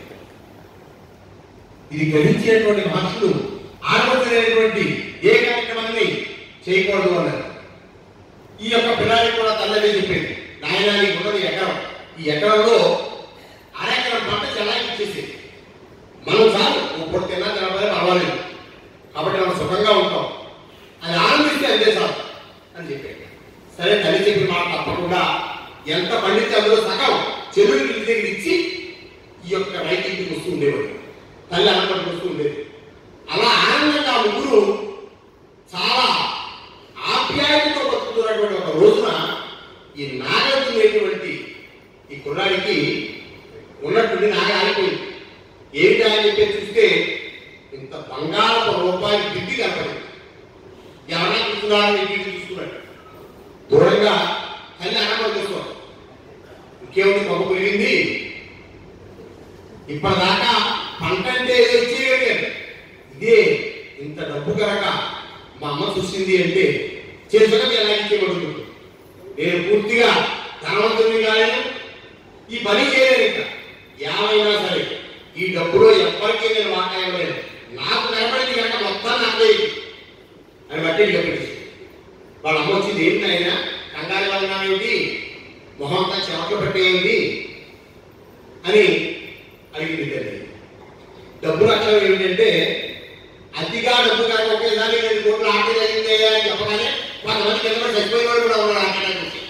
ఇది గ్రహించేటువంటి మహర్షులు ఆడపడుచునేటువంటి ఏ కార్యక్రమాన్ని చేయకూడదు అన్నారు ఈ యొక్క పిల్లలకి కూడా తల్లదే చెప్పింది నాయన నీకు ఉన్నది ఎకరం ఈ ఎకరంలో అరెకరం పంట చెల్లాకి ఇచ్చేసేది మనం చాలు ఒక పూట తిన్నా తినకపోతే పర్వాలేదు కాబట్టి మనం సుఖంగా ఉంటాం అది ఆనందిస్తే అంతే చాలు అని చెప్పాడు సరే తల్లి చెప్పిన మాట తప్పకుండా ఎంత పండితే అందులో సగం చెరువుకి ఇంటి దగ్గర ఇచ్చి ఈ యొక్క రైతు ఇంటికి వస్తూ ఉండేవాడు తల్లి అన్నపడికి వస్తూ ఉండేది అలా ఆనందంగా ఆ ముగ్గురు చాలా ఆప్యాయతతో బతుకుతున్నటువంటి ఒక రోజున ఈ నాగతున్నటువంటి ఈ కుర్రాడికి ఉన్నటువంటి నాగ ఆగిపోయింది ఏమిటి అని చెప్పి చూస్తే ఇంత బంగారపు రూపాయి దిద్ది కనపడింది ఎవరైనా చూస్తున్నారని ఇంటికి చూసుకున్నాడు దూరంగా తల్లి అన్నపడి చూసుకోవాలి ఇంకేముంది పప్పు పెరిగింది ఇప్పటిదాకా పంట అంటే ఏదో ఇచ్చేయలేదు ఇదే ఇంత డబ్బు కనుక మా అమ్మ చూసింది అంటే చేసుకుని ఎలా ఇచ్చేయబడుతుంది నేను పూర్తిగా ధనవంతుని కాలేను ఈ పని చేయలేను ఇంకా ఏమైనా సరే ఈ డబ్బులో ఎప్పటికీ నేను వాటా ఇవ్వలేను నాకు కనపడింది కనుక మొత్తం నాకే అని బట్టి చెప్పేసి వాళ్ళ అమ్మ వచ్చింది ఏంటి ఆయన కంగారు ఉన్నామేంటి మొహం అంతా చెమటలు పట్టేయండి అని అడిగింది తల్లి డబ్బు లక్షణం ఏమిటంటే అతిగా డబ్బు కాక ఒకేసారి రెండు కోట్లు ఆట జరిగింది అని చెప్పగానే కొంతమంది కింద చచ్చిపోయిన వాళ్ళు కూడా ఉన్నారు ఆట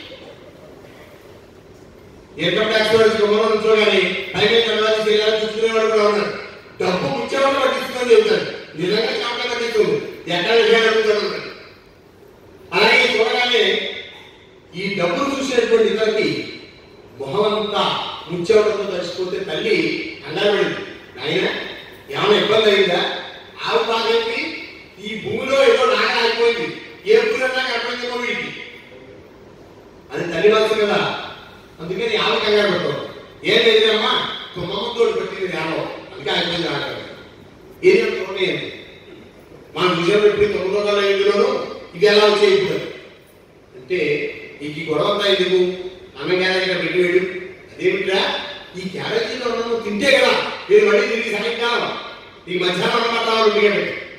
ఇన్కమ్ ట్యాక్స్ వాళ్ళు కుమ్మరం నుంచోగానే పైకి కలవాలి చేయాలని చూసుకునే వాళ్ళు కూడా ఉన్నారు డబ్బు ముచ్చేవాళ్ళు పట్టించుకొని చెబుతారు నిజంగా చెమట పట్టిస్తుంది ఎక్కడ విషయాలు అడుగుతారు అలాగే చూడగానే ఈ డబ్బులు చూసేటువంటి ఇతరికి మొహం అంతా ముచ్చేవడంతో తడిసిపోతే తల్లి అన్నబడింది నాయన ఏమైనా ఇబ్బంది అయిందా ఆవు బాగైంది ఈ భూమిలో ఏదో నాగ అయిపోయింది ఏ భూమిలో కనపడిందేమో వీటికి అది తల్లి మనసు కదా అందుకని ఆవు కంగారు పెట్టావు ఏం లేదమ్మా తుమ్మమ్మతోడు పెట్టింది నేలో అందుకే అయిపోయింది ఆకలి ఏది చూడండి మనం చూసాం ఇప్పుడు తొమ్మిది వందల ఐదులోనూ ఇది ఎలా వచ్చాయి ఇప్పుడు అంటే నీకు ఈ గొడవ అంతా ఎందుకు అన్నం క్యారేజ్ ఇక్కడ పెట్టి వెళ్ళు అదేమిట్రా ఈ క్యారేజీలో అన్నం తింటే కదా మీరు మళ్ళీ తిరిగి సాయంకాలం నీకు మధ్యాహ్నం అన్నం పడతావు ఎందుకంటే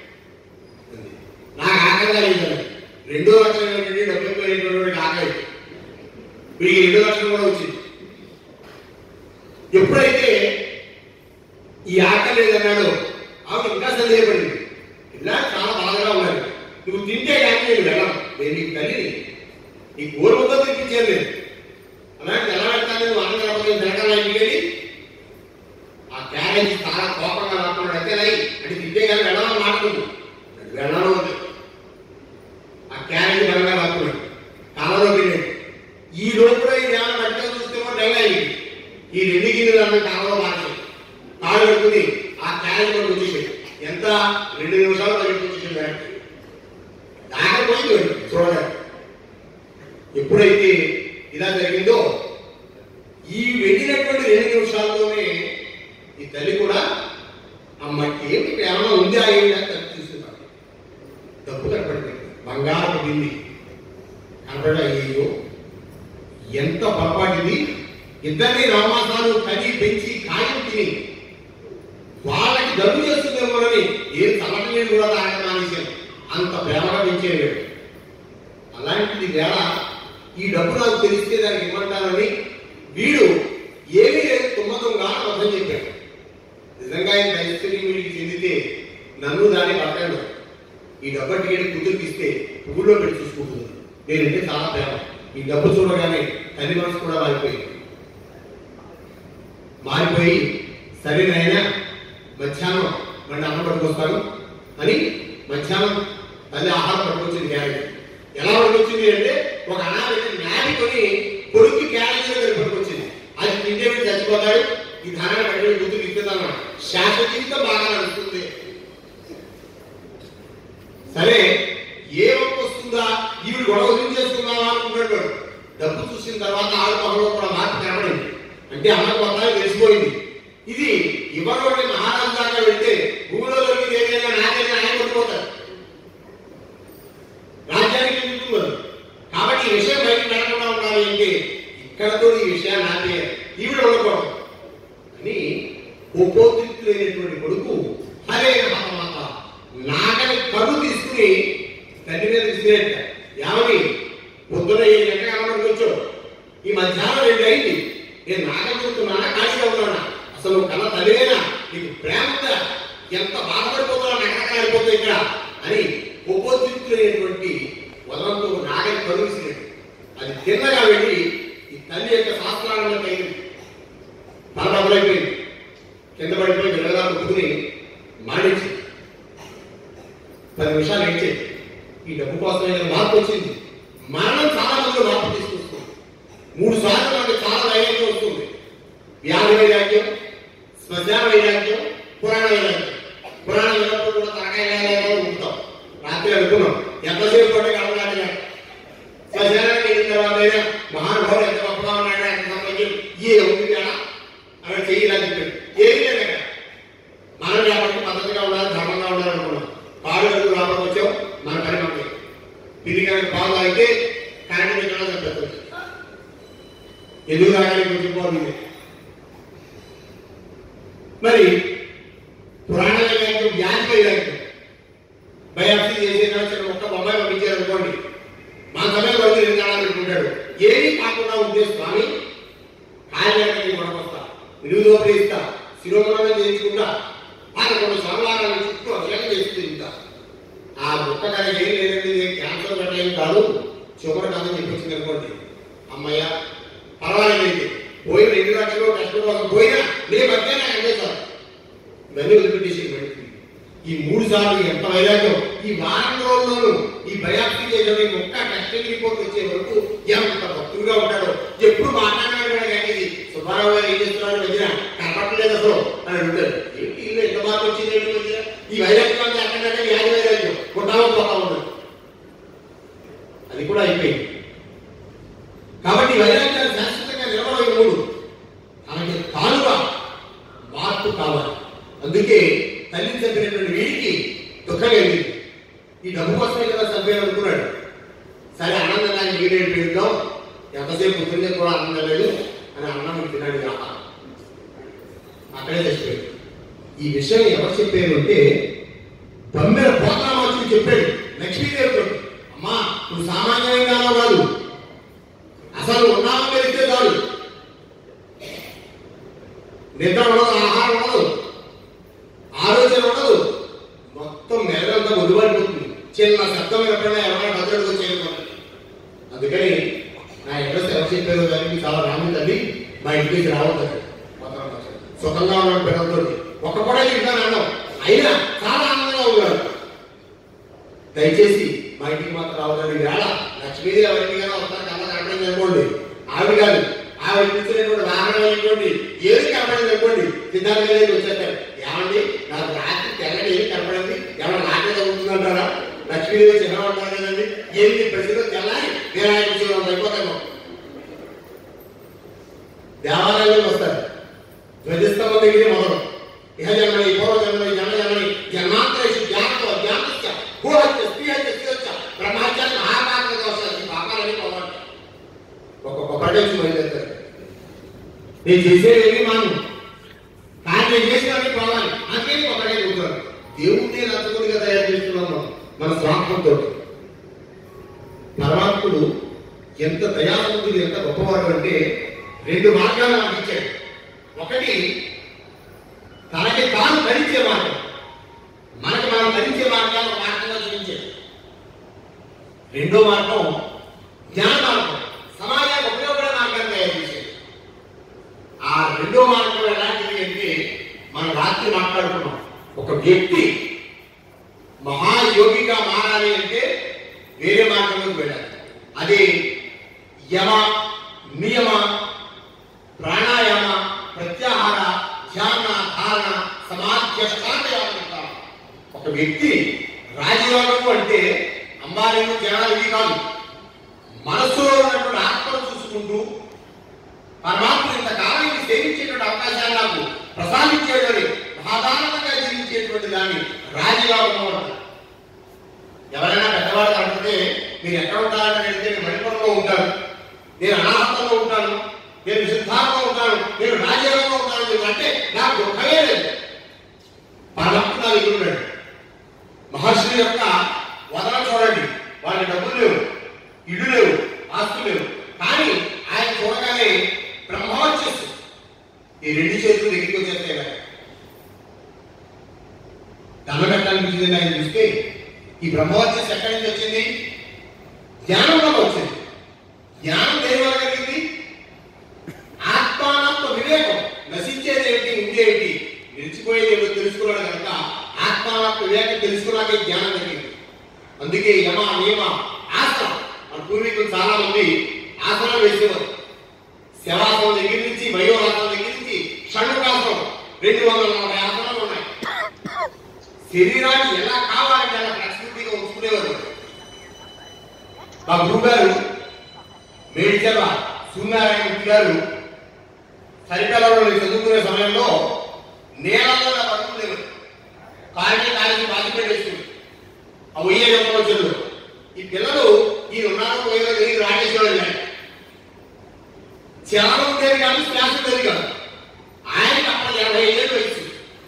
నాకు ఆకలి లేదు రెండో లక్షణమైనటువంటి డబ్బు ఎక్కువైనటువంటి ఆకలి వీడికి రెండో లక్షణం కూడా వచ్చింది ఎప్పుడైతే ఈ ఆకలి లేదన్నాడు ఆవిడ ఇంకా సందేహపడింది ఇలా చాలా బాధగా ఉన్నది నువ్వు తింటే కానీ నేను వెళ్ళను నేను నీకు తల్లిని నీ గోరుముద్ద తినిపించాను నేను అలాంటి ఎలా వెళ్తాను నువ్వు అన్న కాకపోతే జరగాల ఇంటికి వెళ్ళి ఆ క్యారేజ్ చాలా కోపంగా రాకుండా అయితే రై అంటే తింటే కానీ వెళ్ళాలని మాట్లాడు వెళ్ళను అంది. ఆ క్యారేజ్ బలంగా రాకున్నాడు కాలంలో వెళ్ళాడు ఈ రోజు కూడా ఈ నేల మట్టిలో చూస్తే కూడా డైల్ అయింది ఈ రెండు గిన్నెలు అన్న కాలంలో మార్చాడు కాలు పెట్టుకుని ఆ క్యారేజ్ కూడా వచ్చేసాడు ఎంత రెండు నిమిషాలు దగ్గరికి వచ్చేసాడు వెనక్కి. దాకపోయింది వాడు చూడగానే ఎప్పుడైతే ఇలా జరిగిందో ఈ వెళ్ళినటువంటి రెండు నిమిషాల్లోనే ఈ తల్లి కూడా అమ్మకి ఏమి ఏమైనా ఉందా ఏంటి అని తల్లి చూస్తున్నాడు డబ్బు కనపడింది బంగారం బింది కనపడ అయ్యో ఎంత పొరపాటిది ఇద్దరిని రామాసాలు కది పెంచి కాయం తిని వాళ్ళకి డబ్బు చేస్తుందేమోనని ఏం చల్లటి నీళ్ళు కూడా తాగడం మానేశాను అంత ప్రేమగా పెంచేవాడు అలాంటిది వేళ ఈ డబ్బు నాకు తెలిస్తే దానికి ఇవ్వమంటానని వీడు ఏమీ లేదు తుమ్మతంగా అర్థం చెప్పాడు నిజంగా ఈ పరిస్థితి వీడికి చెందితే నన్ను దాన్ని పట్టాడు ఈ డబ్బు టికెట్ కూతురికి ఇస్తే ఊళ్ళో పెట్టి చూసుకుంటుంది నేనంటే చాలా ప్రేమ ఈ డబ్బు చూడగానే తల్లి మనసు కూడా మారిపోయింది మారిపోయి సరే నాయనా మధ్యాహ్నం మళ్ళీ అన్నం పట్టుకొస్తాను అని మధ్యాహ్నం తల్లి ఆహారం పట్టుకొచ్చింది క్యారెట్ ఎలా పట్టుకొచ్చింది అంటే ఒక అనాథ మ్యాగీ కొని కొడుకు క్యారెట్ దగ్గర పట్టుకొచ్చింది అది తింటే వీడు చచ్చిపోతాడు ఈ ధారణ పట్టి గుర్తు ఇస్తున్నాను శాశ్వత జీవితం బాగా నడుస్తుంది సరే ఏ ఒక్క వస్తుందా ఈవిడ గొడవ గురించి చేసుకుందామా అనుకుంటాడు వాడు. డబ్బు చూసిన తర్వాత ఆడు పనులు కూడా మార్పు కనబడింది అంటే అమ్మ కొత్త తెలిసిపోయింది ఇది ఇవ్వబడి మహారాజు దాకా వెళ్తే భూమిలో దొరికింది ఏదైనా నాకైనా ఆయన కొట్టుకోతారు రాజ్యానికి ఎందుకు మరి? కాబట్టి ఈ విషయం బయటకు వెళ్ళకుండా ఉండాలి అంటే ఇక్కడతో ఈ విషయాన్ని ఆపే ఈవిడ ఉండకూడదు అని ఉపోద్రిక్తులైనటువంటి కొడుకు హరే మహామాత నాగని కరువు తీసుకుని తల్లి మీద విసిరేట ఏమని పొద్దున ఏడు గంటల కనబడికి వచ్చావు ఈ మధ్యాహ్నం రెండు అయింది నేను నాగం చూస్తున్నానా ఖాళీగా ఉన్నానా అసలు కళ తల్లివేనా నీకు ప్రేమ ఉందా? ఎంత బాధపడిపోతున్నా నగరకాలిపోతుంది ఇక్కడ అని ఉపోద్రిక్తులైనటువంటి వదంతో నాగని కరువు విసిరేట అది తిన్నగా వెళ్ళి ఈ తల్లి యొక్క శాస్త్రాలను తగిలింది తల డబ్బులైపోయింది కింద పడిపోయి వెళ్ళగా ముట్టుకుని మాడించి పది నిమిషాలు ఇచ్చే ఈ డబ్బు కోసం ఏదైనా మార్పు వచ్చింది మరణం చాలా మంది మార్పు తీసుకొస్తుంది మూడు సార్లు మనకి చాలా వైరాగ్యం వస్తుంది వ్యాధి వైరాగ్యం శ్మశాన వైరాగ్యం పురాణ వైరాగ్యం పురాణ విన్నప్పుడు కూడా తలకాయ వేయాలని ఉంటాం రాత్రి అనుకున్నాం ఎంతసేపు పట్టే కలవడానికి శ్మశానానికి వెళ్ళిన తర్వాత అయినా మహానుభావుడు ఎంత గొప్పగా ఉన్నాడు ఎంత సంబంధించి ఏ ఉంది కదా అక్కడ చెయ్యాలని చెప్పాడు ఏం లేదు అక్కడ మనం కాబట్టి పద్ధతిగా ఉండాలి ధర్మంగా ఉండాలి అనుకున్నాం పాలు కడుగు లోపలికి వచ్చాం మన పని మనకి పిల్లికి పాలు అయితే కరెంట్ పెట్టడం చెప్పేస్తుంది ఎందుకు తాగాలి కొంచెం బాగుంది మరి పురాణ వైరాగ్యం వ్యాధి వైరాగ్యం బయాప్సీ చేసే కాడ ఒక్క బొమ్మాయి పంపించారు అనుకోండి మా సమయం వరకు రెండు కాలాలు పెట్టుకుంటాడు ఏమీ కాకుండా ఉంటే స్వామి కార్యాలయానికి కొనకొస్తా నిలువుదోపడి ఇస్తా శిరోమణం చేయించుకుంటా పదకొండు సంవత్సరాల చుట్టూ అభిషేకం చేస్తూ ఇంకా ఆ ముక్క కనుక ఏం లేదండి ఇది క్యాన్సర్ గట్ట ఏం కాదు షుగర్ కాదని చెప్పొచ్చింది అనుకోండి అమ్మయ్య పర్వాలేదు పోయిన రెండు లక్షలు టెస్ట్ కోసం పోయినా నేను మధ్య నాకు అందేశాను ఇవన్నీ వదిలిపెట్టేసి బయటికి ఈ మూడు సార్లు ఎంత వైరాగ్యం ఈ వారం రోజుల్లోనూ ఈ బయాప్సీ చేసిన ఈ ఒక్క టెస్టింగ్ రిపోర్ట్ వచ్చే వరకు ఎంత భక్తులుగా ఉంటాడో ఎప్పుడు మాట్లాడాడు కానీ ఇది సుబ్బారావు గారు ఏం చేస్తున్నాడు మధ్యన కనపడలేదు అసలు అని అడుగుతాడు ఏంటి ఇల్లు ఎంత బాగా వచ్చింది ఏంటి మధ్యన ఈ వైరాగ్యం అంతా ఎక్కడంటే వ్యాధి వైరాగ్యం కొట్టామో పోతా ఉన్నాడు అది కూడా అయిపోయింది కాబట్టి ఈ వైరాగ్యాలు శాశ్వతంగా నిలబడవు ఈ మూడు అలాగే తానుగా మార్పు కావాలి అందుకే తల్లిని చంపినటువంటి వీడికి దుఃఖం కలిగింది ఈ డబ్బు కోసమే కదా చంపేయాలి అనుకున్నాడు సరే ఆనందంగా ఆయన వీడియో పెడతాం ఎంతసేపు పుట్టిన కూడా ఆనందం లేదు అని అన్నం తిన్నాడు కాక అక్కడే చచ్చిపోయాడు ఈ విషయం ఎవరు చెప్పారు అంటే బొమ్మెల పోతామాచుడు చెప్పాడు లక్ష్మీదేవితో అమ్మా నువ్వు సామాన్యంగా కాదు అసలు ఉన్నామని తెలిస్తే చాలు నిద్ర ఉండదు ఆహారం ఉండదు ఆలోచన ఉండదు మొత్తం మెదడంతా ఒడిపడిపోతుంది చిన్న శబ్దం ఎప్పుడైనా ఎవరైనా భద్రతకు చేయడం అందుకని నా అడ్రస్ ఎవరు చెప్పారు దానికి చాలా రాము తల్లి మా ఇంటికి రావద్దు సుఖంగా ఉన్నాడు పిల్లలతో ఒక్క కూడా ఇంటాను అన్నాం అయినా చాలా ఆనందంగా ఉన్నాడు దయచేసి మా ఇంటికి మాత్రం రావద్దండి వేళ లక్ష్మీదేవి ఎవరికి కానీ వస్తారు కన్నా కనపడింది అనుకోండి ఆవిడ కాదు ఆవిడ కూర్చునేటువంటి వాహనం అయినటువంటి ఏది కనపడింది అనుకోండి సిద్ధార్థ గారికి వచ్చేస్తారు ఏమండి నాకు రాత్రి తెల్లని ఏది కనపడింది ఎవరు నాకే తగ్గుతుందంటారా లక్ష్మీదేవి చిన్న ఉంటారు కదండి ఏంటి ప్రజలు తెల్లారి వినాయక జీవనం అయిపోతాము దేవాలయంలో వస్తారు ధ్వజస్తంభం దగ్గర మొదలు ఇహ జన్మని పూర్వ జన్మని జన్మ జన్మని జన్మాంతరేషు జ్ఞానంతో జ్ఞానస్య భూహత్య స్త్రీహత్య స్త్రీహత్య బ్రహ్మహత్య మహాపాత్ర దోషాలు ఈ పాపాలని పోవాలి ఒక్కొక్క పడేసి బయలుదేరుతారు నేను చేసేది ఏమి మాను కానీ నేను చేసినవి పోవాలి నాకేమి ఒకటే కూర్చోవాలి దేవుడిని నచ్చకుడిగా తయారు చేస్తున్నాం మనం మన స్వార్థంతో పరమాత్ముడు ఎంత దయావంతుడు ఎంత గొప్పవాడు అంటే రెండు మార్గాలు నాకు ఇచ్చాడు ఒకటి తనకి తాను ధరించే మార్గం మనకి మనం ధరించే మార్గాన్ని ఒక మార్గంగా చూపించాడు రెండో మార్గం జ్ఞాన మార్గం సమాజానికి ఉపయోగపడే మార్గాన్ని తయారు చేశాడు ఆ రెండో మార్గం ఎలాంటిది అంటే మనం రాత్రి మాట్లాడుకున్నాం ఒక వ్యక్తి మహాయోగిగా మారాలి అంటే వేరే మార్గంలోకి వెళ్ళాలి అది యమ నియమ ప్రాణాయామ ప్రత్యాహార ధ్యాన ధారణ సమాధ్యష్టాంత ఒక వ్యక్తి రాజయోగము అంటే అంబారీలు జనాలు ఇవి కాదు మనస్సులో ఉన్నటువంటి ఆత్మను చూసుకుంటూ పరమాత్మ ఇంతకాలం ఇది సేవించేటువంటి అవకాశాన్ని నాకు ప్రసాదించేటువంటి సాధారణంగా జీవించేటువంటి దాన్ని రాజయోగము అంటారు ఎవరైనా పెద్దవాళ్ళు కనపడితే మీరు ఎక్కడ ఉంటారని అడిగితే నేను మణిపురంలో ఉంటాను నేను అనాహతంలో ఉంటాను నేను సిద్ధాంతంలో ఉంటాను నేను రాజ్యాంగంలో ఉంటాను మీరు అంటే నాకు దుఃఖమే లేదు పరమాత్మ నా దగ్గర ఉన్నాడు మహర్షుల యొక్క వదన చూడండి వాళ్ళ డబ్బులు లేవు ఇల్లు లేవు ఆస్తులు లేవు కానీ ఆయన చూడగానే బ్రహ్మ వచ్చేస్తుంది ఈ రెండు చేతులు దగ్గరికి వచ్చేస్తాయి కదా దండం పెట్టాలనిపించింది ఆయన చూస్తే ఈ బ్రహ్మవచ్చస్ ఎక్కడి నుంచి వచ్చింది జ్ఞానం వల్ల వచ్చింది జ్ఞానం దేని వల్ల కలిగింది ఆత్మానాత్మ వివేకం నశించేది ఏమిటి ఉండేది నిలిచిపోయేది ఏమిటో తెలుసుకున్నాడు కనుక ఆత్మానాత్మ వివేకం తెలుసుకున్నాకే జ్ఞానం కలిగింది అందుకే యమ నియమ ఆసనం మన పూర్వీకులు చాలా మంది ఆసనం వేసేవారు శవాసనం దగ్గర నుంచి వయోరాసనం దగ్గర నుంచి షణ్ముఖాసనం రెండు వందల నలభై ఆసనాలు ఉన్నాయి శరీరాన్ని ఎలా కావాలంటే అలా ప్రకృతిగా ఉంచుకునేవారు మా గురువు గారు మేడ్చల సూర్యనారాయణ మూర్తి గారు సరికాలంలో నేను చదువుకునే సమయంలో నేలలో నా పడుతుండేవారు కాలికి కాలికి బాధ్యత వేస్తుంది ఆ ఉయ్యే చెప్పవచ్చు ఈ పిల్లలు ఈ ఉన్నారో పోయేదో తెలియదు రాజేశ్వరం గారు చాలా ఉండేది కాదు శ్వాస ఉండేది కాదు ఆయనకి అప్పుడు ఎనభై ఏళ్ళు వయసు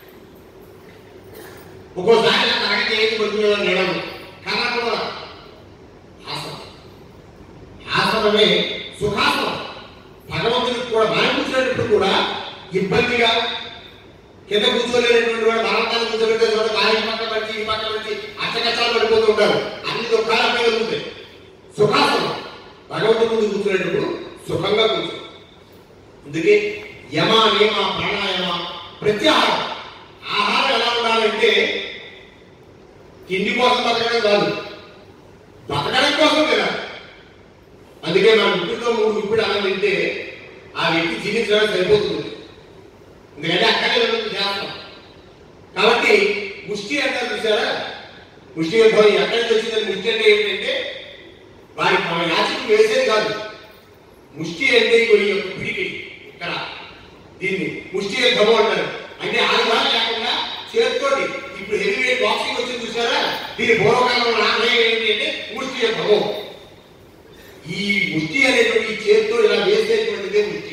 ఒక్కోసారి నా తరగతి ఏది పడుతున్నదో నేడం కన్నా ఆసనం ఆసనమే సుఖాసనం భగవంతుడికి కూడా మనం కూర్చునేటప్పుడు కూడా ఇబ్బందిగా కింద కూర్చోలేనటువంటి వాడు బలవంతాన్ని కూర్చోబెట్టే చోట కాలి పక్క పడిచి ఈ పక్క పడిచి అచ్చకష్టాలు పడిపోతూ ఉంటారు అన్ని దుఃఖాలు అక్కడ కలుగుతాయి సుఖాసనం భగవంతుడి ముందు కూర్చునేటప్పుడు సుఖంగా కూర్చో అందుకే యమ నియమ ప్రాణాయామ ప్రత్యాహారం ఆహారం ఎలా ఉండాలంటే తిండి కోసం బతకడం కాదు బతకడం కోసం తినాలి అందుకే మనం ఇంటిలో మూడు ఇప్పుడు అన్నం తింటే ఆ వ్యక్తి జీవించడానికి సరిపోతుంది ఎందుకంటే అక్కడే వెళ్ళి చేస్తాం కాబట్టి ముష్టి అంటారు చూసారా ముష్టి యుద్ధం ఎక్కడి నుంచి వచ్చిందని ముష్టి అంటే ఏంటంటే వారికి మన యాచకులు వేసేది కాదు ముష్టి అంటే ఇగో ఈ యొక్క పిడికి ఇక్కడ దీన్ని ముష్టి యుద్ధము అంటారు అంటే ఆయుధాలు లేకుండా దీని పూర్వకాలంలో నామధేయం ఏంటి అంటే ముష్టి యుద్ధము ఈ ముష్టి అనేటువంటి ఈ చేతితో ఇలా వేసేటువంటిదే ముష్టి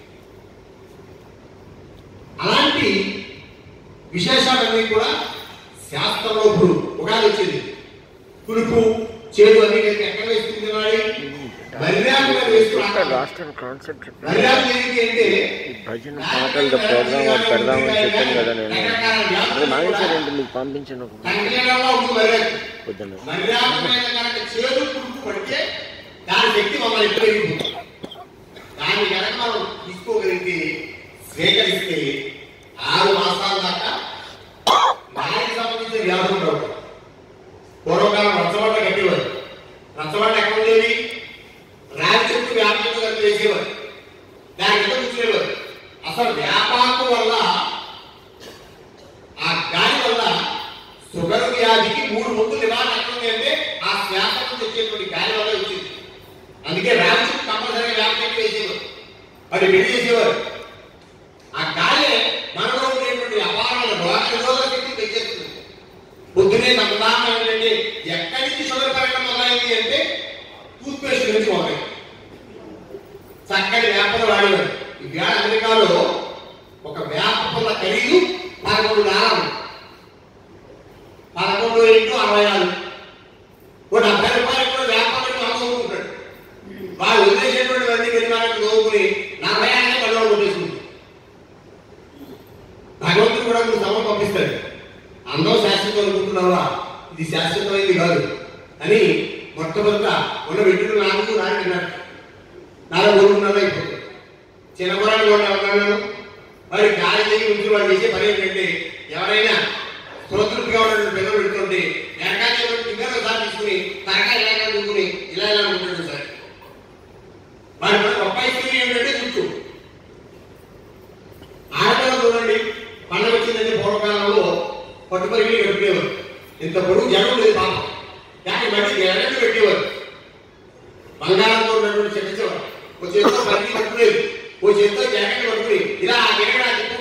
అలాంటి విశేషాలన్నీ కూడా శాస్త్రంలో ఇప్పుడు ఉగాది వచ్చింది కులుపు చేదు అన్ని కలిపి ఎక్కడ వేసుకుని తినాలి మర్యాద మీద వేసుకుని లాస్ట్ టైం కాన్సెప్ట్ చెప్పాను మర్యాద ఏంటి అంటే ఈ భజన పాటలతో ప్రోగ్రామ్ ఒకటి పెడదామని చెప్పాను కదా నేను అదే నాగేశ్వర ఏంటి నీకు పంపించాను ఒక సంకీర్ణంగా ఉంది మర్యాద పొద్దున్న మర్యాద మీద కనుక చేదు కులుపు పడితే దాని శక్తి మమ్మల్ని ఎక్కువైపోతుంది దాన్ని కనుక మనం తీసుకోగలిగితే స్వీకరిస్తే ఆరు మాసాల దాకా దానికి సంబంధించిన వ్యాధులు ఉండవు పూర్వకాలం రచ్చబండ కట్టేవారు రచ్చబండ ఎక్కడ ఉండేది రాగి చెట్టు వేప చెట్టు కలిపి వేసేవారు దాని కింద కూర్చునేవారు అసలు వ్యాపారం వల్ల ఆ గాలి వల్ల షుగర్ వ్యాధికి మూడు ముందు నివారణ ఎక్కడుంది అంటే ఆ శ్వాస నుంచి వచ్చేటువంటి గాలి వల్ల వచ్చింది అందుకే రాగి చెట్టు కంపల్సరీగా వేప చెట్టు వేసేవారు అది పెళ్లి చేసేవారు ఆ గాలి మనలో ఉండేటువంటి అపారమైన రోగ నిరోధక శక్తి పెంచేస్తుంది పొద్దునే నమ్మదానం ఏంటంటే ఎక్కడి నుంచి షుగర్ పెరగడం మొదలైంది అంటే టూత్ పేస్ట్ నుంచి మొదలైంది చక్కటి వేపలు వాడేవారు ఈ వేళ అమెరికాలో ఒక వేప పుల్ల ఖరీదు పదకొండు డాలర్లు పదకొండు ఇంటూ అరవై ఆరు ఓ డెబ్బై రూపాయలు కూడా వేప పెట్టి అమ్ముకుంటాడు వాడు వదిలేసేటువంటి అన్ని పెరిమాలకు నవ్వుకుని నలభై ఆరు కళ్ళు కొట్టేసుకుంటాడు భగవంతుడు కూడా నువ్వు సమ పంపిస్తాడు అందరూ శాశ్వతం అనుకుంటున్నావా ఇది శాశ్వతమైంది కాదు అని మొట్టమొదట ఉన్న వెంటుడు నాకు నాని విన్నాడు నాలో ఊరుకున్నదా అయిపోతుంది చిన్నపురాలు కూడా ఉన్నాను వాడి గాలి దగ్గర నుంచి వాడు చేసే పని ఏంటంటే ఎవరైనా స్తోత్రుడిగా ఉన్నటువంటి పిల్లలు పెడుతుంటే వెనకాల ఫింగర్ ఒకసారి తీసుకుని తరకాయ ఇలా ఇలా తీసుకుని ఇలా ఇలా ఉంటాడు సార్ వాడి మన గొప్ప ఇస్తుంది ఏంటంటే చుట్టూ ఆడపిల్ల చూడండి పండగ వచ్చిందంటే పూర్వకాలంలో పట్టుపరిగి కట్టుకునేవారు ఇంత పొడుగు జనం లేదు పాపం కానీ మళ్ళీ జగన్ పెట్టేవారు బంగారంతో ఉన్నటువంటి చెట్టించేవారు ఓ చేతితో పరిగి కట్టుకునేది ఓ చేతితో జాకెట్ కట్టుకుని ఇలా గిరగడా తిప్పి